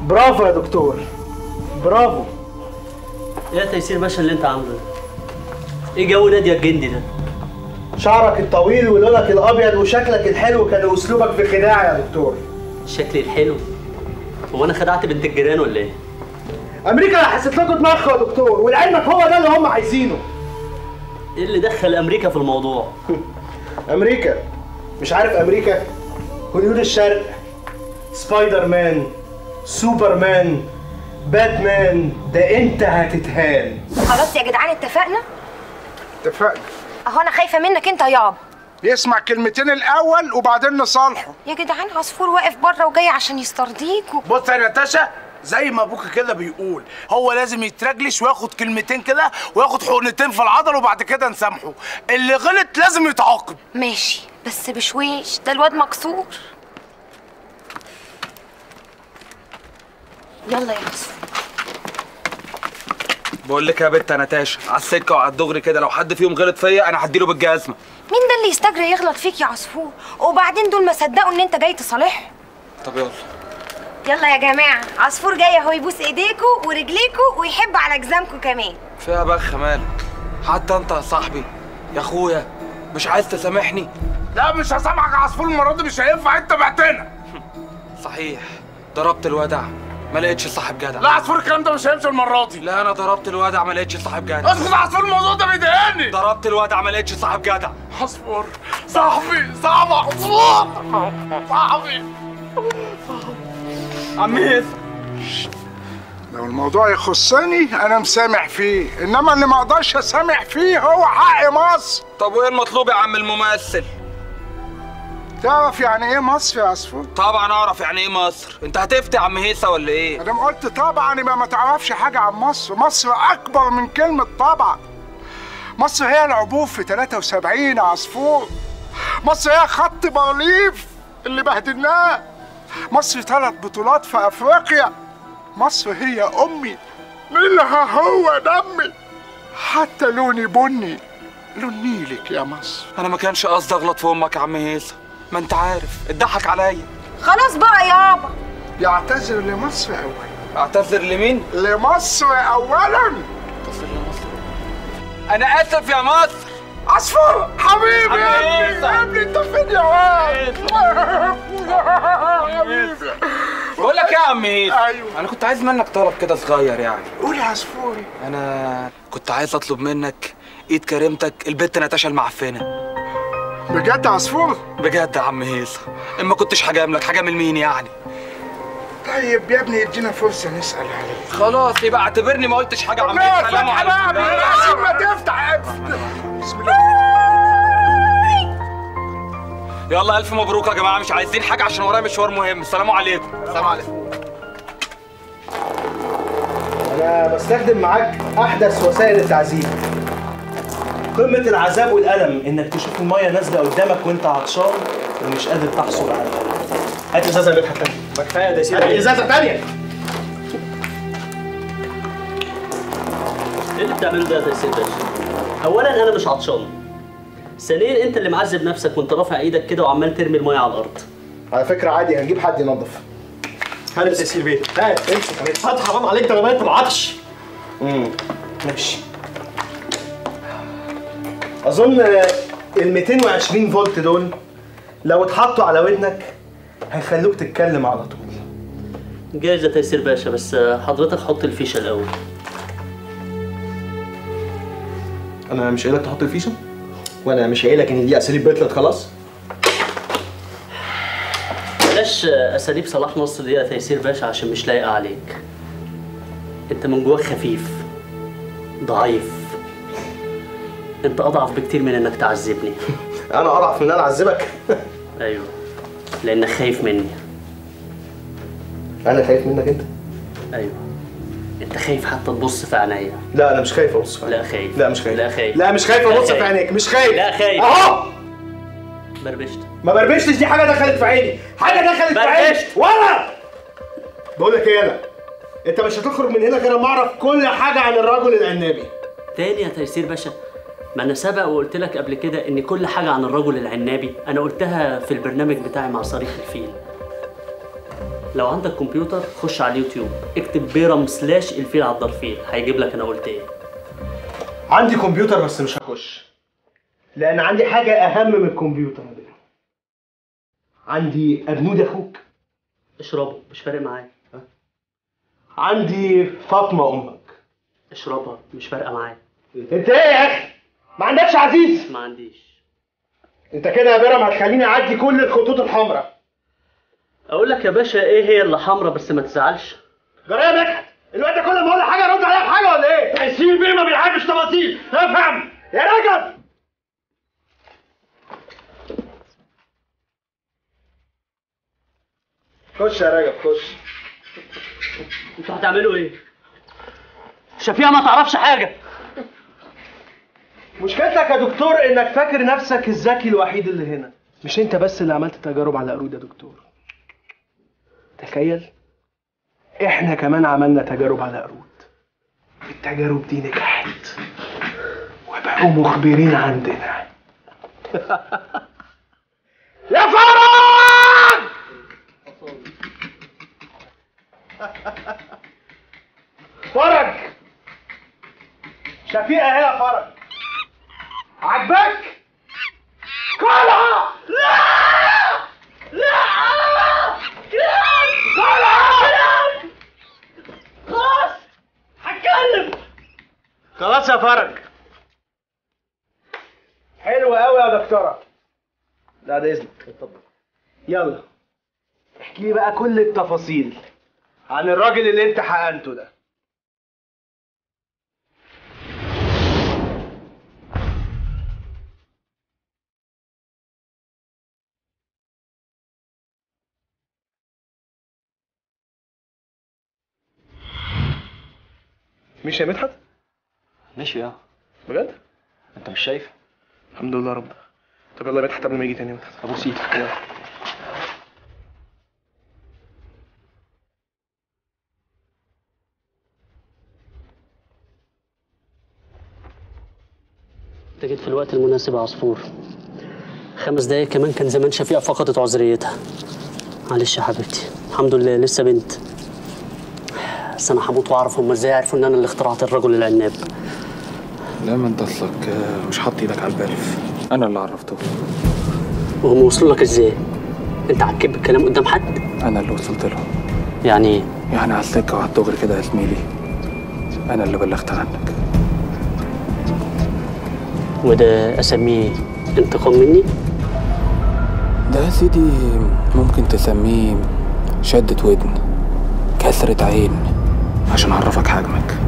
برافو يا دكتور برافو ايه يا تيسير باشا اللي انت عامله ده؟ ايه جو ناديه الجندي ده؟ شعرك الطويل ولونك الابيض وشكلك الحلو كان اسلوبك في خداع يا دكتور شكلي الحلو هو انا خدعت بنت الجيران ولا ايه؟ امريكا حسيت لكم دماغكم يا دكتور ولعلمك هو ده اللي هم عايزينه ايه اللي دخل امريكا في الموضوع؟ امريكا مش عارف امريكا هوليود الشرق سبايدر مان سوبرمان باتمان ده انت هتتهان خلاص يا جدعان اتفقنا اتفقنا اهو انا خايفه منك انت يابا يسمع كلمتين الاول وبعدين نصالحه يا جدعان عصفور واقف بره وجاي عشان يسترضيكوا بص يا نتاشا زي ما ابوك كده بيقول هو لازم يترجلش وياخد كلمتين كده وياخد حقنتين في العضل وبعد كده نسامحه اللي غلط لازم يتعاقب ماشي بس بشويش ده الواد مكسور يلا يا عصفور بقول لك يا بت انا تاشا على السكه وعلى الدغري كده لو حد فيهم غلط فيا انا هديله بالجزمه مين ده اللي يستجري يغلط فيك يا عصفور وبعدين دول ما صدقوا ان انت جاي تصالحهم طب يلا يلا يا جماعه عصفور جاي اهو يبوس ايديكوا ورجليكوا ويحب على جزامكوا كمان فيها بخ مالك حتى انت يا صاحبي يا اخويا مش عايز تسامحني لا مش هسامحك يا عصفور المره دي مش هينفع انت بعتنا صحيح ضربت الودع ما لقيتش صاحب جدع لا عصفور الكلام ده مش هيمشي المره دي لا انا ضربت الودع ما لقيتش صاحب جدع اسكت يا عصفور الموضوع ده بيضايقني ضربت الودع ما لقيتش صاحب جدع عصفور صاحبي صاحبي عصفور صاحبي عم هيثم لو الموضوع يخصني انا مسامح فيه انما اللي ما اقدرش اسامح فيه هو حق مصر طب وايه المطلوب يا عم الممثل تعرف يعني ايه مصر يا عصفور طبعا اعرف يعني ايه مصر انت هتفتي يا عم هيثم ولا ايه ادام قلت طبعا يبقى ما تعرفش حاجه عن مصر مصر اكبر من كلمه طبعا مصر هي العبور في 73 يا عصفور مصر هي خط بارليف اللي بهدلناه مصر ثلاث بطولات في افريقيا مصر هي امي منها هو دمي حتى لوني بني لون نيلك يا مصر انا ما كانش قصدي اغلط في امك يا عم هيثم ما انت عارف اتضحك عليا خلاص بقى يابا يعتذر لمصر اولا اعتذر لمين لمصر اولا اعتذر لمصر انا اسف يا مصر عصفور حبيبي عم يا ابني هيثم. يا ابني انت فين يا واد حبيبي بقول لك ايه يا عم هيثم ايوه انا كنت عايز منك طلب كده صغير يعني قول يا عصفوري انا كنت عايز اطلب منك ايد كريمتك البت نتاشا المعفنه بجد يا عصفور بجد يا عم هيثم اما كنتش هجاملك هجامل مين يعني طيب يا ابني ادينا فرصه نسال عليه خلاص يبقى اعتبرني ما قلتش حاجه يا عم هيثم سلام عليكم لازم ما تفتح بسم الله يلا الف مبروك يا جماعه مش عايزين حاجه عشان ورايا مشوار مهم السلام عليكم السلام عليكم انا بستخدم معاك احدث وسائل التعذيب قمة العذاب والألم إنك تشوف المية نازلة قدامك وأنت عطشان ومش قادر تحصل عليها. هات إزازة مدحت تانية. ما كفاية ده هات إزازة تانية. ايه اللي بتعمله ده يا تيسير باشا؟ اولا انا مش عطشان ثانيا انت اللي معذب نفسك وانت رافع ايدك كده وعمال ترمي الميه على الارض على فكرة عادي هنجيب حد ينظف. هات يا تيسير بيه. هات امسك هات حرام عليك ده أنا بقيت بالعطش. امم ماشي. أظن ال 220 فولت دول لو اتحطوا على ودنك هيخلوك تتكلم على طول. جايز يا تيسير باشا بس حضرتك حط الفيشه الاول انا مش قايلك تحط الفيشه وانا مش قايلك ان دي اساليب بيتلت خلاص بلاش اساليب صلاح نصر دي يا تيسير باشا عشان مش لايقه عليك انت من جواك خفيف ضعيف انت اضعف بكتير من انك تعذبني انا اضعف من ان انا اعذبك ايوه لانك خايف مني انا خايف منك انت ايوه انت خايف حتى تبص في عينيا لا انا مش خايف ابص في لا عينيك خايف لا مش خايف لا خايف لا مش خايف لا ابص في خايف. عينيك مش خايف لا خايف اهو بربشت ما بربشتش دي حاجه دخلت في عيني حاجه دخلت في عيني بربشت. ولا بقول لك ايه انا انت مش هتخرج من هنا غير لما اعرف كل حاجه عن الرجل العنابي تاني يا تيسير باشا ما انا سبق وقلت لك قبل كده ان كل حاجه عن الرجل العنابي انا قلتها في البرنامج بتاعي مع صريخ الفيل لو عندك كمبيوتر خش على اليوتيوب اكتب بيرم سلاش الفيل على الضرفيل هيجيب لك انا قلت ايه عندي كمبيوتر بس مش هخش لان عندي حاجه اهم من الكمبيوتر يا بيه. عندي ابنود اخوك اشربه مش فارق معايا عندي فاطمه امك اشربها مش فارقه معايا انت ايه يا اخي ما عندكش عزيز ما عنديش انت كده يا بيرم هتخليني اعدي كل الخطوط الحمراء اقول لك يا باشا ايه هي اللي حمرا بس ما تزعلش جرى يا مدحت الواد ده كل ما اقول له حاجه يرد عليا بحاجه ولا ايه؟ تحسين بيه ما بيحبش تفاصيل افهم يا رجل خش يا رجب خش انتوا هتعملوا ايه شفيقة ما تعرفش حاجه مشكلتك يا دكتور انك فاكر نفسك الذكي الوحيد اللي هنا مش انت بس اللي عملت تجارب على قرود يا دكتور تخيل احنا كمان عملنا تجارب على قرود التجارب دي نجحت وبقوا مخبرين عندنا يا فرج فرج شفيقة اهي يا فرج عجبك؟ كلها! لا! لا! لا! كلها! خلاص هتكلم خلاص يا فرج حلو قوي يا دكتورة لا ده اذنك اتفضل يلا احكي لي بقى كل التفاصيل عن الراجل اللي انت حقنته ده مش يا مدحت ماشي اه بجد انت مش شايف الحمد لله رب طب يلا يا مدحت قبل ما يجي تاني يا مدحت ابوس ايدك يلا. انت جيت في الوقت المناسب يا عصفور خمس دقايق كمان كان زمان شفيقة فقدت عذريتها معلش يا حبيبتي الحمد لله لسه بنت بس انا هموت واعرف هم ازاي عرفوا ان انا اللي اخترعت الرجل العناب لا ما انت اصلك آه، مش حاطط ايدك على البلف انا اللي عرفته وهم وصلوا لك ازاي انت عكيت بالكلام قدام حد انا اللي وصلت لهم يعني ايه يعني على السكه وعلى الدغري كده يا زميلي انا اللي بلغت عنك وده اسميه انتقام مني ده يا سيدي ممكن تسميه شدة ودن كسرة عين عشان اعرفك حجمك